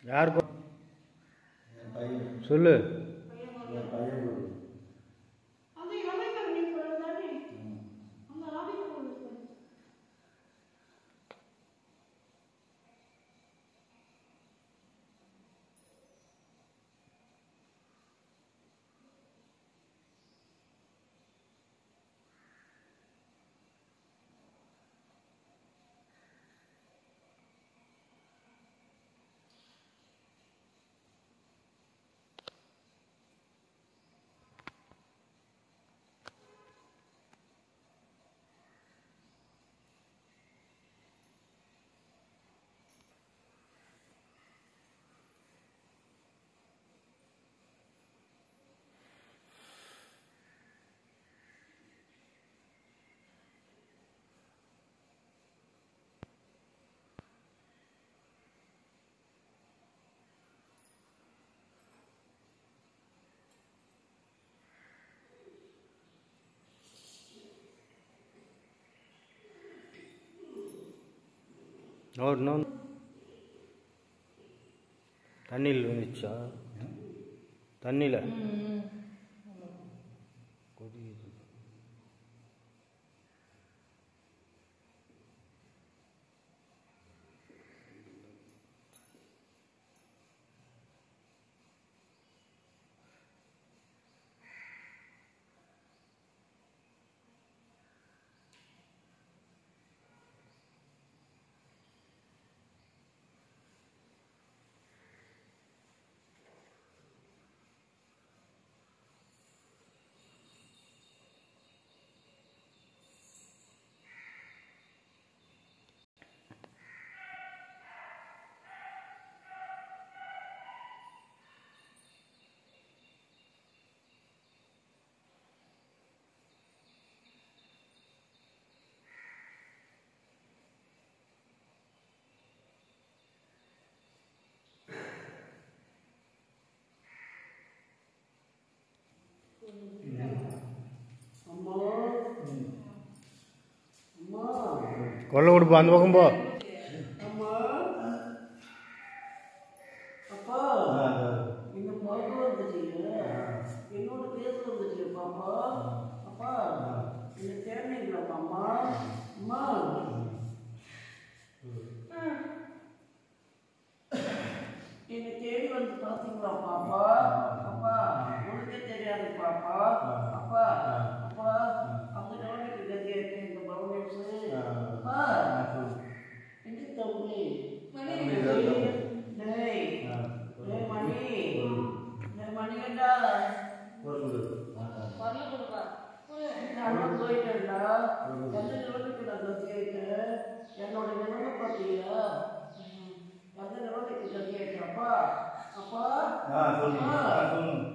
யாருக்கு என் பையன் சொல்லு என் பையன் கொடுக்கும் அந்த இளமைக்கரணி குரல் தானே ம். அந்த ஆவின குரல் தானே நோட் நோ தண்ணியில் வந்துச்சா தண்ணியில் கொதிக்குது அம்மா அம்மா கொல்லை கொடுப்பா அந்த பக்கம் போ அம்மா அப்பா ஆ, ஆ. இந்த பழக்கம் வந்துச்சு என்னோட பேச வந்துச்சு பாப்பா அப்பா என்ன தேடினீங்களாப்பா அம்மா அம்மா என்னை தேடி வந்து பார்த்தீங்களா பாப்பா அப்பா உனக்கே தெரியாது பாப்பா அப்பா அப்பா அந்த கவனிக்கு கதியா இருக்கு இந்த பவுனேஷு அப்பா எங்க தம்பி மணி டேய் ஆ. டேய் மணி டேய் மணிகண்டா ஒரு கொடு. ஆ, ஆ. வரல கொடுப்பா நான் போயிட்டேன்டா எந்த நிலவுக்கு நான் கத்தியாயிட்டு என்னோட நிலவை பார்த்தியா எந்த நிலவுக்கு கத்தியாயிட்டு அப்பா அப்பா ஆ, சொல்லுங்க. ஆ, சொல்லுங்க.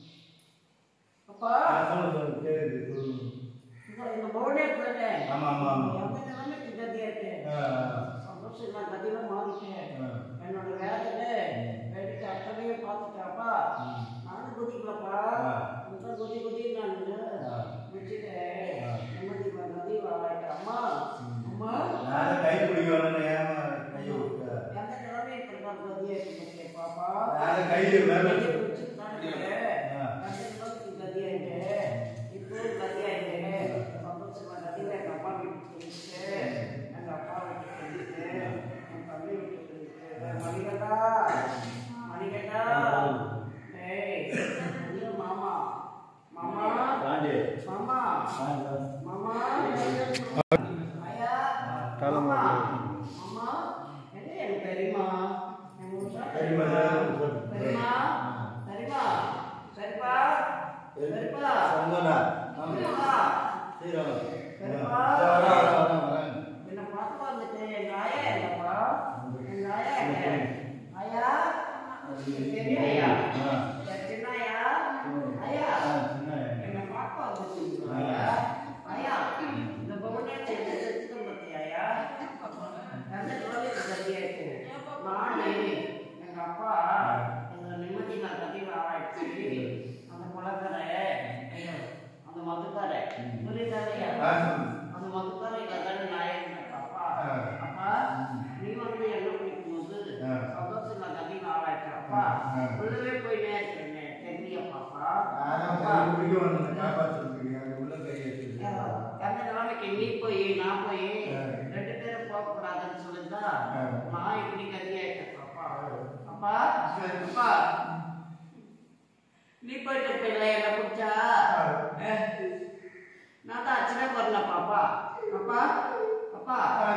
அப்பா ஆ, சொல்லுங்க, சொல்லுங்க. கேக்குது, சொல்லுங்க. இந்த இந்த பவுனேஷ் தானே ஆமா, ஆமா, ஆமா. எந்த நிலவுக்கு கத்தியாயிட்டு ஆ, ஆ. சந்தோஷம் நான் கதியில மாறிட்டேன் ஆ. என்னோட வேதனை வேடிக்கை அத்தனையும் பார்த்துட்டாப்பா ம். நானும் குதிக்கலப்பா ஆ. இந்த குதி குதி நான் ஆ. வச்சுட்டேன் ஆ. நிம்மதி நதி வாழாயிட்டேன் அம்மா அம்மா நான் தான் கை பிடிக்க வரேன்னு ஏமா கையை விட்ட? எந்த நிலைமை இப்படி நான் கதியா இருக்கு பாப்பா நான் தான் கையை மேல கையை வச்சு- பிடிச்சிட்டு தான் இருக்கேன். ஆ. எந்த நிலைமைக்கு கதியாயிட்டேன். இப்பவும் கதியாயிட்டேன். சந்தோஷமா கதியில எங்க அப்பா வீட்டுக்கு வந்துட்டேன். எங்க அப்பா வீட்டுக்கு வந்துட்டேன். என் தம்பி வீட்டுக்கு வந்துட்டேன். மணிகண்டா மணிகண்டா ஏய் ஐயோ மாமா மாமா தாண்டி. மாமா தாண்டி. மாமா ஐயா தலை மாமா மாமா. மாமா என்ன எனக்கு தெரியுமா எங்க ஊர்ல தெரியுமா? தெரியுமா சரிப்பா சரிப்பா சரிப்பா சந்தோனா. ஆமா. சரிப்பா சீக்கிரம். சரிப்பா. ஆ, வரேன், வரேன், வரேன், வரேன். என்ன பார்த்து வந்துட்டு எங்க ஆயா இல்லப்பா எங்க ஆயா எங்க ஆயா பெரிய ஐயா ஆ. சின்ன ஐயா ஐயா ஆ, சின்ன என்ன பார்க்க வந்துட்டு ஐயா ஐயா இந்த பவனே செஞ்சுட்டு பத்தியா ஐயா அந்த ரோலே சரியாயிட்டு நானே எங்க அப்பா எங்க நிம்மதி நான் கதியில் ஆராய்ச்சி அந்த குளக்கரை ஐயோ, அந்த மதுக்கரை புரியுதாலையா ஆ. அந்த மதுக்கரை கதை நாயகன் அப்பா ஆ. அப்பா நீ வந்து என்ன பிடிக்கும் போது ஆ. சந்தோஷம் நான் கதியில் ஆராய்ச்சி உள்ளவே போய் நேர்க்கிறேன் தெரியல பாப்பா நானும் பாப்பா கை பிடிக்க வந்தேன், காப்பாத்துறதுக்கு. அங்க உள்ள கை வச்சிருக்கேன். அந்த நிலைமைக்கு நீ போய் நான் போய் ஆ. ரெண்டு பேரும் போகக்கூடாதுன்னு சொல்லிருந்தா ஆ. நான் இப்படி கதியாயிட்டேன் பாப்பா அப்பா சரி. அப்பா நீ போயிட்டு பிள்ளை என்ன பிடிச்சா நான் தான் அச்சனை போறேன் பாப்பா அப்பா அப்பா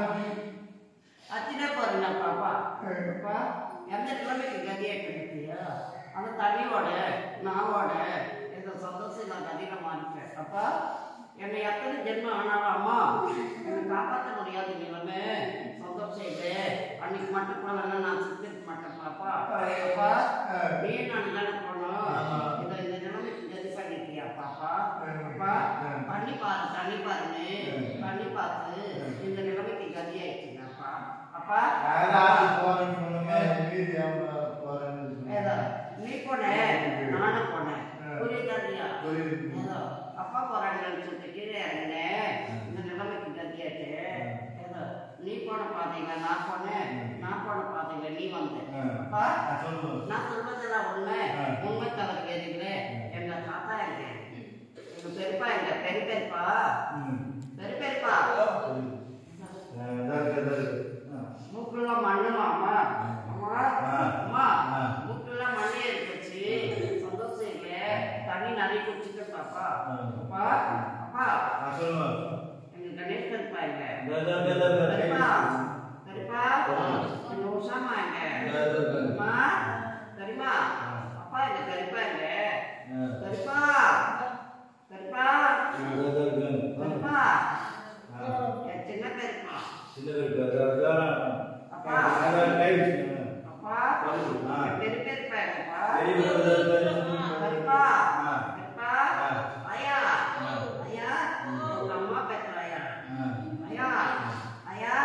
அச்சனை போறேன் பாப்பா அப்பா எந்த நிலைமைக்கு கதியாயிட்டு இருக்கியா அந்த தண்ணியோட நாவோட இந்த சந்தோஷம் நான் கதியில மாறிட்டேன் அப்பா என்னை எத்தனை ஜென்மம் ஆனாலும் அம்மா என்னை காப்பாற்ற முடியாத நிலைமை சந்தோஷம் இல்லை அன்னைக்கு மட்டும் போனா நான் சுத்திருக்க மாட்டேன் பாப்பா அப்பா நீ நான் தானே போனோம் இந்த இந்த நிலைமைக்கு கதி பண்ணிட்டியா பாப்பா அப்பா பண்ணி பாரு தண்ணி பாருன்னு பண்ணி பார்த்து இந்த நிலைமைக்கு கதி ஆயிடுச்சுங்கப்பா அப்பா யாராவது போறேன்னு சொன்னோமே, மீதி அவங்க போறேன்னு ஏதோ சொன்னாங்க. நீ போன நானும் போனேன் புரியுதா இல்லையா புரியுது. ஏதோ அப்பா போறாங்கன்னு சொல்லிட்டு கீழே இறங்கினேன் இந்த நிலைமைக்கு கத்தியாச்சு ஏதோ நீ போன பாத்தீங்க நான் போனேன் நான் போன பாத்தீங்க நீ வந்த ஆ. அப்பா நான் சொல்லுவேன். நான் சொல்வதெல்லாம் உண்மை ஆ. உண்மை தவறு கேட்டீங்களே எங்க தாத்தா எங்க எங்க பெரியப்பா எங்க பெரிய பெரியப்பா ம். பெரிய பெரியப்பா புரியுது. ஆ, இதா இருக்கு, இதா இருக்கு. ஆ. மூக்குள்ள மண்ணுமா அம்மா அம்மா ஆ. அம்மா ஆ. மூக்குள்ள மண்ணே இருந்துச்சு சந்தோஷம் இல்ல தண்ணி நிறைய குடிச்சுட்டு பாப்பா ஆ. அப்பா அப்பா நான் சொல்லுவேன். எங்க கணேஷ் பெரியப்பா எங்க இதா, இதா, இதா, இதா, இதா. பெரியப்பா பெரியப்பா எங்க உஷாமா எங்க இதா, இதா, இதா. அம்மா பெரியமா அப்பா எங்க பெரியப்பா எங்க ஆ. பெரியப்பா பெரியப்பா இதா, இதா, இதா. பெரியப்பா ஆ. என் சின்ன பெரியப்பா சின்னது இருக்கு, அதா, அதா. அப்பா. அதா, கை வச்சுக்கோங்க. அப்பா ஆ. என் பெரிய பெரியப்பா எங்கப்பா பெரிய இதா, இதா, இதா. பெரியப்பா ஆ. பெரியப்பா ஆ. ஐயா ஆ. ஐயா உங்க அம்மா பெற்ற ஐயா ஆ. ஐயா ஐயா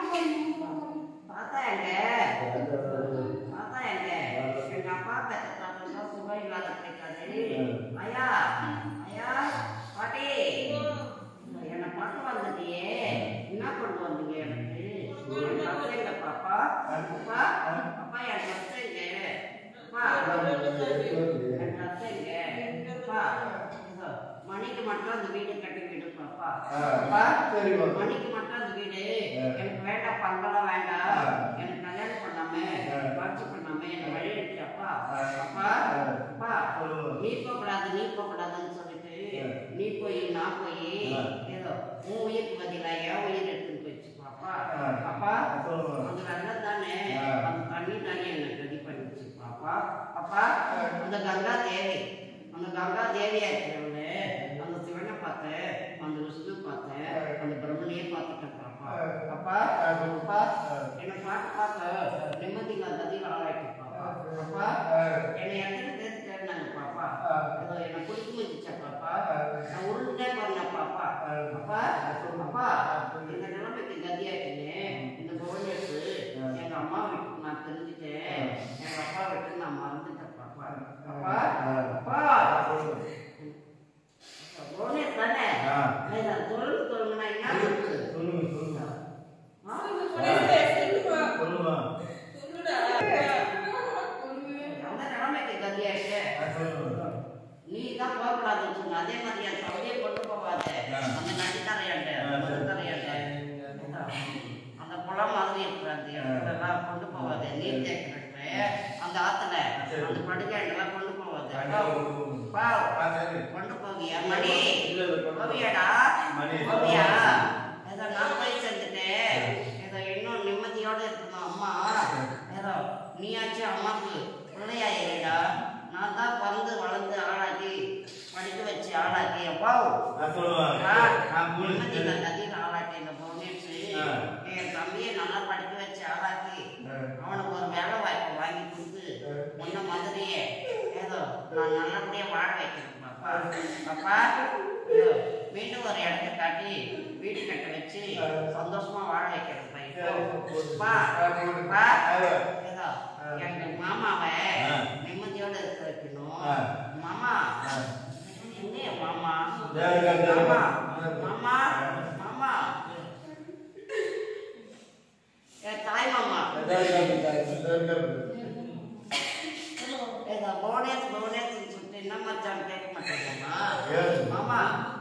தாத்தா எங்க அதா, அதா, அதா. தாத்தா எங்க எங்க அப்பா பெற்ற தாத்தா தான் சுகம் இல்லாத கிடைக்காது ஐயா ஐயா பாட்டி என்னை பார்க்க வந்துட்டியே என்ன கொண்டு வந்தீங்க எனக்கு என் கஷ்டம் எங்க பாப்பா அப்பா அப்பா என் கஷ்டம் எங்க அப்பா என் கஷ்டம் எங்க அப்பா இதோ, மணிக்கு மட்டும் அந்த வீடு கட்டி விடு பாப்பா ஆ. அப்பா சரிப்பா. மணிக்கு மட்டும் அந்த வீடு ஆ. எனக்கு வேண்டாம் பங்கெல்லாம் வேண்டாம் ஆ. எனக்கு கல்யாணம் பண்ணாம ஆ. காட்சி பண்ணாம என்ன வழி இருக்கு அப்பா ஆ. அப்பா ஆ. அப்பா சொல்லுங்க. நீ போகக்கூடாது நீ போகக்கூடாதுன்னு சொல்லிட்டு ஆ. நீ போய் நான் போய் ஆ. ஏதோ உன் உயிருக்கு பதிலா என் உயிர் எடுத்துன்னு போயிடுச்சு பாப்பா ஆ. அப்பா சொல்லுங்க. அந்த வெள்ளம் தானே ஆ. அந்த தண்ணி தானே என்ன ரெடி பண்ணிடுச்சு பாப்பா அப்பா அந்த கங்கா தேவி அந்த கங்கா தேவியா இருக்கிறவங்க அந்த சிவனை பார்த்தேன் அந்த விஷ்ணு பார்த்தேன் அந்த பிரம்மனையே பார்த்துட்டேன் பாப்பா அப்பா அப்பா என்னை பார்த்து பார்க்க நிம்மதியில் கதியில் ஆளாயிட்டு பாப்பா அப்பா என்னை எத்தனை பேர் தேடினாங்க பாப்பா ஏதோ என்னை குடிக்க முடிச்சா பாப்பா நான் உருண்டே பண்ணேன் பாப்பா அப்பா அப்பா இந்த நிலைமைக்கு கதியாயிட்டேனே இந்த புவனேஷ் எங்க அம்மா வீட்டுக்கு நான் தெரிஞ்சுட்டேன் எங்க அப்பா வீட்டுக்கு நான் மறந்துட்டேன் பாப்பா அப்பா அப்பா புவனேஷ் தானே ஆ. நான் சொல்லுங்க சொல்லுங்கன்னா என்ன சொல்லுது? சொல்லுங்க, சொல்லுங்க. ஆ? சொல்லுங்க. எந்த நிலைமைக்கு கதியாயிட்டு ஆ, சொல்லுங்க. நீ தான் போகக்கூடாதுன்னு சொன்ன அதே மாதிரி என் தம்பியை கொண்டு போகாத ஆ. அந்த நடித்தரையாண்ட ஆ, சரி. மதுத்தரையாண்ட அந்த குளம் மாதிரி இருக்கிற அந்த இடத்துலலாம் கொண்டு போகாத நீர் தேக்கிறதுக்கு அந்த ஆத்துல சரி. அந்த படுக்கையெல்லாம் கொண்டு போகாத ஆ, சரி. பா ஆ, சரி. கொண்டு போவியா மணி இல்ல, இல்ல, கொண்டு போ. போவியாடா மணி. போவியா ஏதோ நான் போய் சேர்ந்துட்டேன் ஏதோ இன்னும் நிம்மதியோட இருக்கணும் அம்மா ஏதோ நீயாச்சும் அம்மாவுக்கு பிள்ளையா இருடா நான் தான் பிறந்து வளர்ந்து ஆளாக்கி படிக்க வச்சு ஆளாக்கி அப்பா ஆ, சொல்லுங்க. ஆ, புரியுது. நிம்மதியில நதியில் ஆளாக்கி இந்த பொண்ணேச்சு ஆ. என் தம்பியை நல்லா படிக்க வச்சு ஆளாக்கி ஆ. அவனுக்கு ஒரு வேலை வாய்ப்பு வாங்கி கொடுத்து முன்ன மாதிரியே ஏதோ நான் நல்லபடியா வாழ வைக்கிறேன் பாப்பா பாப்பா ஏதோ மீண்டும் ஒரு இடத்த காட்டி வீடு கட்ட வச்சு சந்தோஷமா வாழ வைக்கிறேன் பா பா ஏதோ எங்க மாமாவை ஆ. நிம்மதியோட இருக்க வைக்கணும் ஆ. மாமா ஆ. என்ன மாமா சரி, சரி, சரி. மாமா மாமா மாமா என் தாய் மாமா சரி, சரி, சரி, சரி, சரி. ஆமா